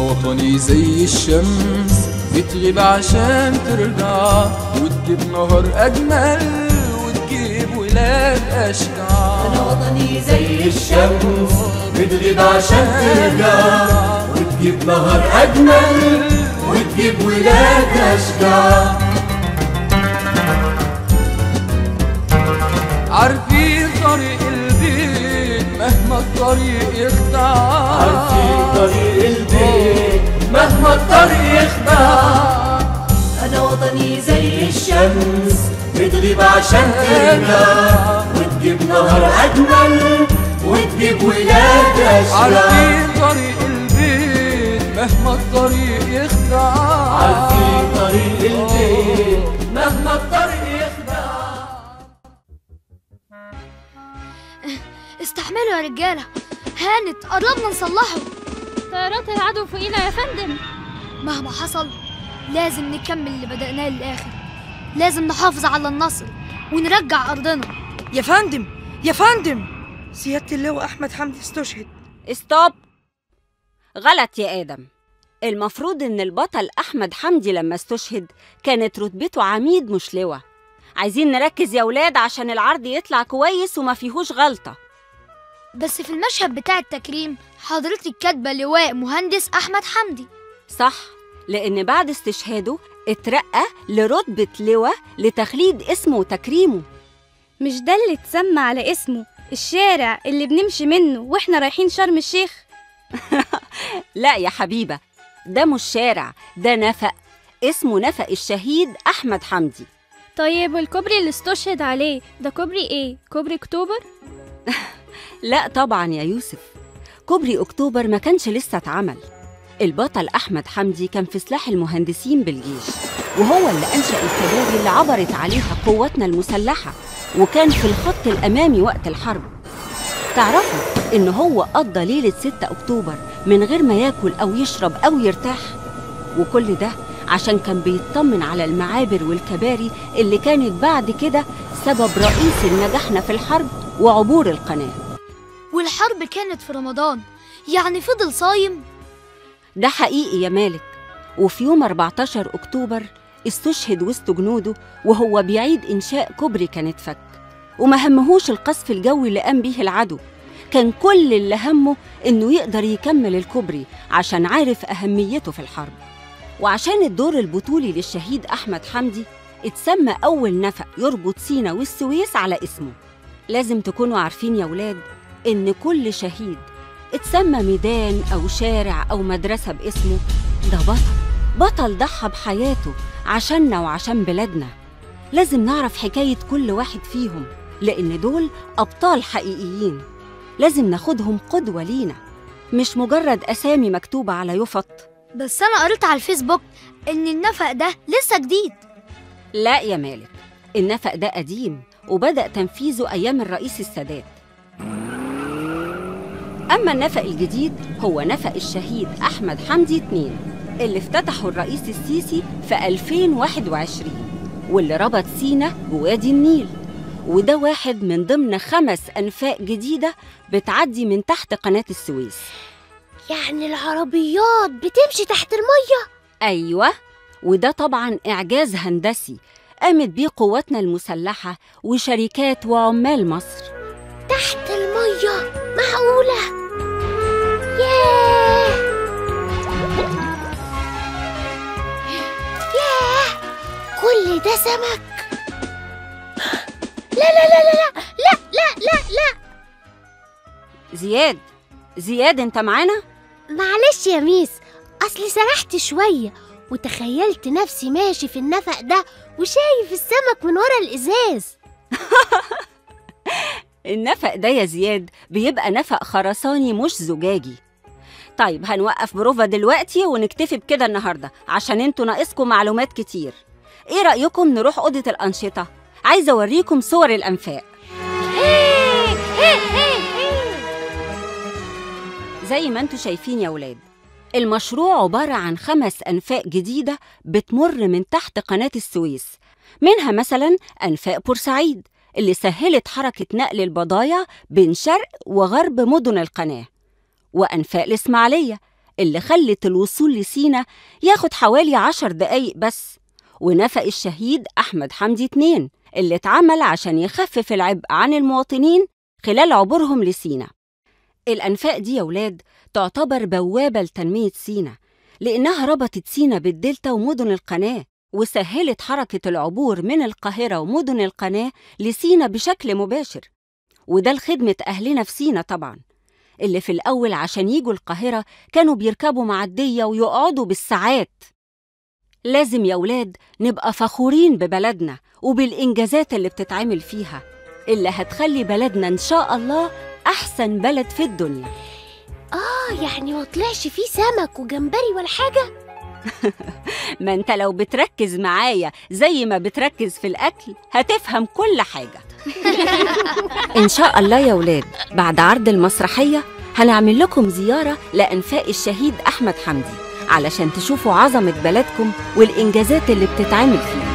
وطني زي الشمس بتغيب عشان ترجع وتجيب نهر أجمل وتجيب ولاد أشجع أنا وطني زي الشمس بتغيب عشان ترجع وتجيب نهر أجمل وتجيب ولاد أشجع عارفين طريق البيت مهما الطريق يخدع عارفين طريق البيت مهما الطريق يخدع أنا وطني زي الشمس بتغيب عشان ترجع وتجيب نهر أجمل وتجيب ولاد أشجع عارفين طريق البيت مهما الطريق يخدع عارفين طريق البيت مهما الطريق يخدع استحملوا يا رجالة هانت قربنا نصلحه طيارات العدو فوقينا يا فندم مهما حصل لازم نكمل اللي بدأناه للآخر لازم نحافظ على النصر ونرجع أرضنا يا فندم يا فندم سيادة اللواء أحمد حمدي استشهد ستوب غلط يا آدم المفروض إن البطل أحمد حمدي لما استشهد كانت رتبته عميد مش لواء عايزين نركز يا ولاد عشان العرض يطلع كويس وما فيهوش غلطة بس في المشهد بتاع التكريم حضرتك كاتبة لواء مهندس أحمد حمدي صح لأن بعد استشهاده اترقى لرتبة لواء لتخليد اسمه وتكريمه مش ده اللي اتسمى على اسمه الشارع اللي بنمشي منه واحنا رايحين شرم الشيخ لا يا حبيبة ده مش شارع ده نفق اسمه نفق الشهيد أحمد حمدي طيب والكوبري اللي استشهد عليه ده كوبري ايه كوبري اكتوبر لا طبعا يا يوسف كوبري أكتوبر ما كانش لسه اتعمل البطل أحمد حمدي كان في سلاح المهندسين بالجيش وهو اللي أنشأ الكباري اللي عبرت عليها قواتنا المسلحة وكان في الخط الأمامي وقت الحرب تعرفوا إن هو قضى ليلة 6 أكتوبر من غير ما ياكل أو يشرب أو يرتاح وكل ده عشان كان بيطمن على المعابر والكباري اللي كانت بعد كده سبب رئيسي لنجاحنا في الحرب وعبور القناه والحرب كانت في رمضان يعني فضل صايم ده حقيقي يا مالك وفي يوم 14 أكتوبر استشهد وسط جنوده وهو بيعيد إنشاء كوبري كان اتفك وما همهوش القصف الجوي اللي قام بيه العدو كان كل اللي همه إنه يقدر يكمل الكوبري عشان عارف أهميته في الحرب وعشان الدور البطولي للشهيد أحمد حمدي اتسمى أول نفق يربط سينا والسويس على اسمه لازم تكونوا عارفين يا ولاد إن كل شهيد اتسمى ميدان أو شارع أو مدرسة باسمه ده بطل بطل ضحى بحياته عشاننا وعشان بلادنا لازم نعرف حكاية كل واحد فيهم لأن دول أبطال حقيقيين لازم ناخدهم قدوة لينا مش مجرد أسامي مكتوبة على يفط بس أنا قريت على الفيسبوك إن النفق ده لسه جديد لا يا مالك النفق ده قديم وبدأ تنفيذه أيام الرئيس السادات أما النفق الجديد هو نفق الشهيد أحمد حمدي 2 اللي افتتحه الرئيس السيسي في 2021 واللي ربط سينا بوادي النيل وده واحد من ضمن خمس أنفاق جديدة بتعدي من تحت قناة السويس يعني العربيات بتمشي تحت المية أيوة وده طبعا إعجاز هندسي قامت بيه قواتنا المسلحة وشركات وعمال مصر تحت المية معقولة ياه ياه كل ده سمك لا لا لا لا لا لا لا لا لا زياد زياد انت معانا؟ معلش يا ميس أصلي سرحت شوية وتخيلت نفسي ماشي في النفق ده وشايف السمك من ورا الإزاز النفق ده يا زياد بيبقى نفق خرساني مش زجاجي طيب هنوقف بروفا دلوقتي ونكتفي بكده النهارده عشان انتوا ناقصكم معلومات كتير ايه رأيكم نروح أوضة الأنشطة عايزة أوريكم صور الأنفاق زي ما انتوا شايفين يا ولاد المشروع عبارة عن خمس أنفاق جديدة بتمر من تحت قناة السويس منها مثلا أنفاق بورسعيد اللي سهلت حركة نقل البضايع بين شرق وغرب مدن القناة وأنفاق الإسماعيلية اللي خلت الوصول لسينا ياخد حوالي عشر دقايق بس ونفق الشهيد أحمد حمدي اتنين اللي اتعمل عشان يخفف العبء عن المواطنين خلال عبورهم لسينا الأنفاق دي يا ولاد تعتبر بوابة لتنمية سينا لأنها ربطت سينا بالدلتا ومدن القناة وسهلت حركة العبور من القاهرة ومدن القناة لسينا بشكل مباشر وده لخدمة أهلنا في سينا طبعا اللي في الأول عشان يجوا القاهرة كانوا بيركبوا معدية ويقعدوا بالساعات لازم يا ولاد نبقى فخورين ببلدنا وبالإنجازات اللي بتتعمل فيها اللي هتخلي بلدنا إن شاء الله أحسن بلد في الدنيا اه يعني ما طلعش فيه سمك وجمبري ولا حاجة ما انت لو بتركز معايا زي ما بتركز في الأكل هتفهم كل حاجة إن شاء الله يا ولاد بعد عرض المسرحية هنعمل لكم زيارة لأنفاق الشهيد أحمد حمدي علشان تشوفوا عظمة بلدكم والإنجازات اللي بتتعمل فيها